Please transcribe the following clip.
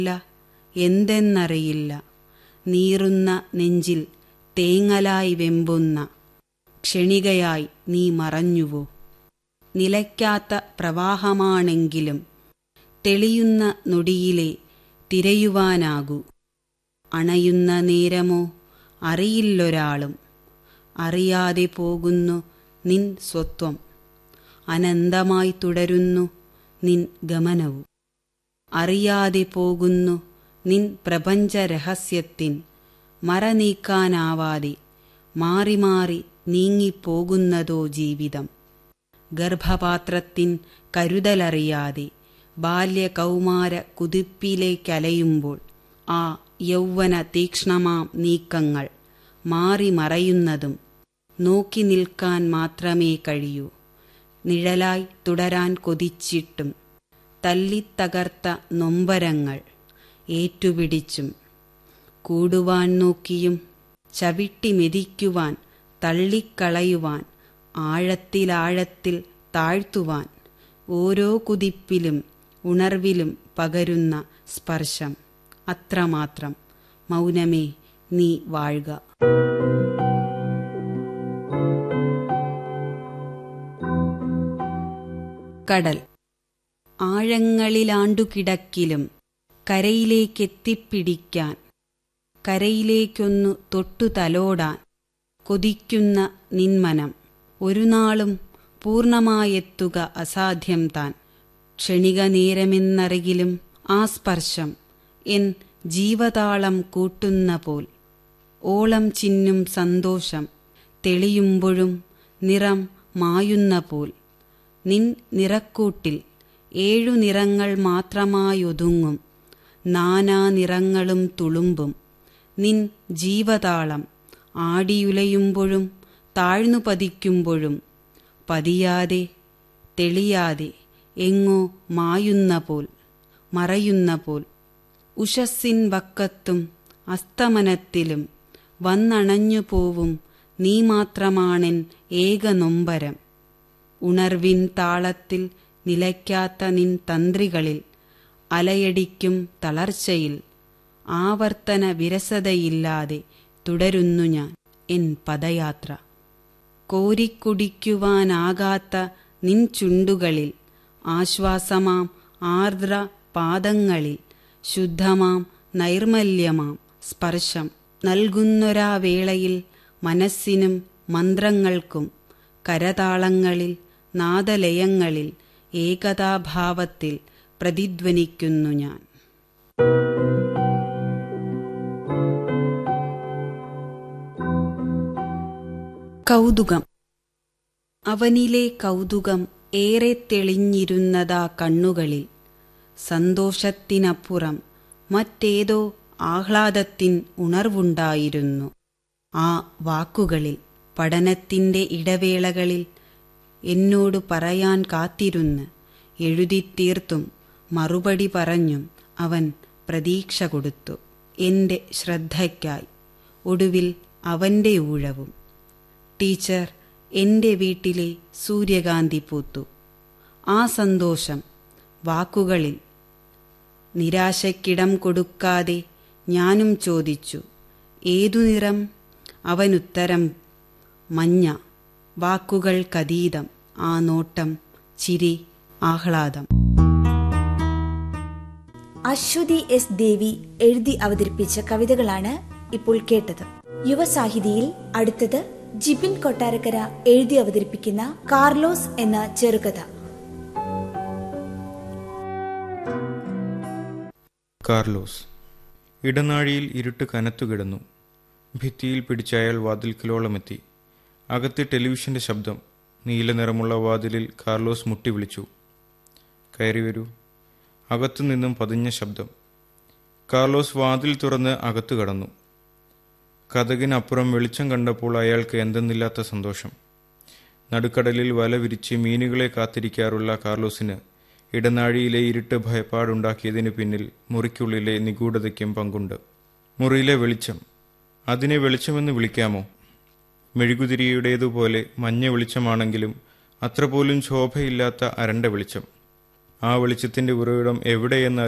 ല്ല എന്തെന്നറിയില്ല നീറുന്ന നെഞ്ചിൽ തേങ്ങലായി വെമ്പുന്ന ക്ഷണികയായി നീ മറഞ്ഞുവോ നിലയ്ക്കാത്ത പ്രവാഹമാണെങ്കിലും തെളിയുന്ന നൊടിയിലെ തിരയുവാനാകൂ അണയുന്ന നേരമോ അറിയില്ലൊരാളും അറിയാതെ പോകുന്നു നിൻ സ്വത്വം അനന്തമായി തുടരുന്നു നിൻ ഗമനവും അറിയാതെ പോകുന്നു നിൻ പ്രപഞ്ചരഹസ്യത്തിൻ മറനീക്കാനാവാതെ മാറി മാറി നീങ്ങിപ്പോകുന്നതോ ജീവിതം ഗർഭപാത്രത്തിൻ കരുതലറിയാതെ ബാല്യകൗമാര കുതിപ്പിലേക്കലയുമ്പോൾ ആ യൗവന തീക്ഷ്ണമാം നീക്കങ്ങൾ മാറി മറയുന്നതും നോക്കി നിൽക്കാൻ മാത്രമേ കഴിയൂ നിഴലായി തുടരാൻ കൊതിച്ചിട്ടും തല്ലിത്തകർത്ത നൊമ്പരങ്ങൾ ഏറ്റുപിടിച്ചും കൂടുവാൻ നോക്കിയും ചവിട്ടി മെതിക്കുവാൻ തള്ളിക്കളയുവാൻ ആഴത്തിലാഴത്തിൽ താഴ്ത്തുവാൻ ഓരോ കുതിപ്പിലും ഉണർവിലും പകരുന്ന സ്പർശം അത്രമാത്രം മൗനമേ നീ വാഴുക കടൽ ആഴങ്ങളിലാണ്ടുകിടക്കിലും കരയിലേക്കെത്തിപ്പിടിക്കാൻ കരയിലേക്കൊന്നു തൊട്ടു തലോടാൻ കൊതിക്കുന്ന നിന്മനം ഒരു നാളും പൂർണമായെത്തുക അസാധ്യം താൻ ക്ഷണിക നേരമെന്നറികിലും ആ സ്പർശം എൻ ജീവതാളം കൂട്ടുന്ന പോൽ ഓളം ചിന്നും സന്തോഷം തെളിയുമ്പോഴും നിറം മായുന്ന പോൽ നിൻ നിറക്കൂട്ടിൽ ഏഴു നിറങ്ങൾ മാത്രമായൊതുങ്ങും നാനാ നിറങ്ങളും തുളുമ്പും നിൻ ജീവതാളം ആടിയുലയുമ്പോഴും താഴ്ന്നു പതിക്കുമ്പോഴും പതിയാതെ തെളിയാതെ എങ്ങോ മായുന്ന പോൽ മറയുന്ന പോൽ ഉഷസ്സിൻ വക്കത്തും അസ്തമനത്തിലും വന്നണഞ്ഞു പോവും നീ മാത്രമാണെൻ ഏക നൊമ്പരം ഉണർവിൻ താളത്തിൽ നിലയ്ക്കാത്ത നിൻ തന്ത്രികളിൽ അലയടിക്കും തളർച്ചയിൽ ആവർത്തന വിരസതയില്ലാതെ തുടരുന്നു ഞാൻ എൻ പദയാത്ര കോരിക്കുടിക്കുവാനാകാത്ത നിൻ ചുണ്ടുകളിൽ ആശ്വാസമാം ആർദ്ര പാദങ്ങളിൽ ശുദ്ധമാം നൈർമല്യമാം സ്പർശം നൽകുന്നൊരാ വേളയിൽ മനസ്സിനും മന്ത്രങ്ങൾക്കും കരതാളങ്ങളിൽ നാദലയങ്ങളിൽ ഏകതാഭാവത്തിൽ പ്രതിധ്വനിക്കുന്നു ഞാൻ കൗതുകം അവനിലെ കൗതുകം ഏറെ തെളിഞ്ഞിരുന്നതാ കണ്ണുകളിൽ സന്തോഷത്തിനപ്പുറം മറ്റേതോ ആഹ്ലാദത്തിൻ ഉണർവുണ്ടായിരുന്നു ആ വാക്കുകളിൽ പഠനത്തിന്റെ ഇടവേളകളിൽ എന്നോട് പറയാൻ കാത്തിരുന്ന് എഴുതിത്തീർത്തും മറുപടി പറഞ്ഞും അവൻ പ്രതീക്ഷ കൊടുത്തു എന്റെ ശ്രദ്ധയ്ക്കായി ഒടുവിൽ അവന്റെ ഊഴവും ടീച്ചർ എന്റെ വീട്ടിലെ സൂര്യകാന്തി പൂത്തു ആ സന്തോഷം വാക്കുകളിൽ നിരാശയ്ക്കിടം കൊടുക്കാതെ ഞാനും ചോദിച്ചു ഏതു നിറം അവനുത്തരം മഞ്ഞ വാക്കുകൾക്കതീതം ആ നോട്ടം ചിരി ആഹ്ലാദം അശ്വതി എസ് ദേവി എഴുതി അവതരിപ്പിച്ച കവിതകളാണ് ഇപ്പോൾ കേട്ടത് യുവസാഹിതിയിൽ അടുത്തത് ജിബിൻ കൊട്ടാരക്കര എഴുതി അവതരിപ്പിക്കുന്ന കാർലോസ് എന്ന ചെറുകഥ കാർലോസ് ഇടനാഴിയിൽ ഇരുട്ട് കനത്തുകിടന്നു ഭിത്തിയിൽ പിടിച്ച അയാൾ വാതിൽക്കലോളമെത്തി അകത്ത് ടെലിവിഷന്റെ ശബ്ദം നീല നിറമുള്ള വാതിലിൽ കാർലോസ് മുട്ടി വിളിച്ചു കയറി വരൂ അകത്തു നിന്നും പതിഞ്ഞ ശബ്ദം കാർലോസ് വാതിൽ തുറന്ന് അകത്തു കടന്നു കഥകിനപ്പുറം വെളിച്ചം കണ്ടപ്പോൾ അയാൾക്ക് എന്തെന്നില്ലാത്ത സന്തോഷം നടുക്കടലിൽ വല വിരിച്ച് മീനുകളെ കാത്തിരിക്കാറുള്ള കാർലോസിന് ഇടനാഴിയിലെ ഇരുട്ട് ഭയപ്പാടുണ്ടാക്കിയതിനു പിന്നിൽ മുറിക്കുള്ളിലെ നിഗൂഢതയ്ക്കും പങ്കുണ്ട് മുറിയിലെ വെളിച്ചം അതിനെ വെളിച്ചമെന്ന് വിളിക്കാമോ മെഴുകുതിരിയുടേതുപോലെ മഞ്ഞ വെളിച്ചമാണെങ്കിലും അത്ര പോലും ശോഭയില്ലാത്ത അരണ്ട വെളിച്ചം ആ വെളിച്ചത്തിന്റെ ഉറവിടം എവിടെയെന്ന്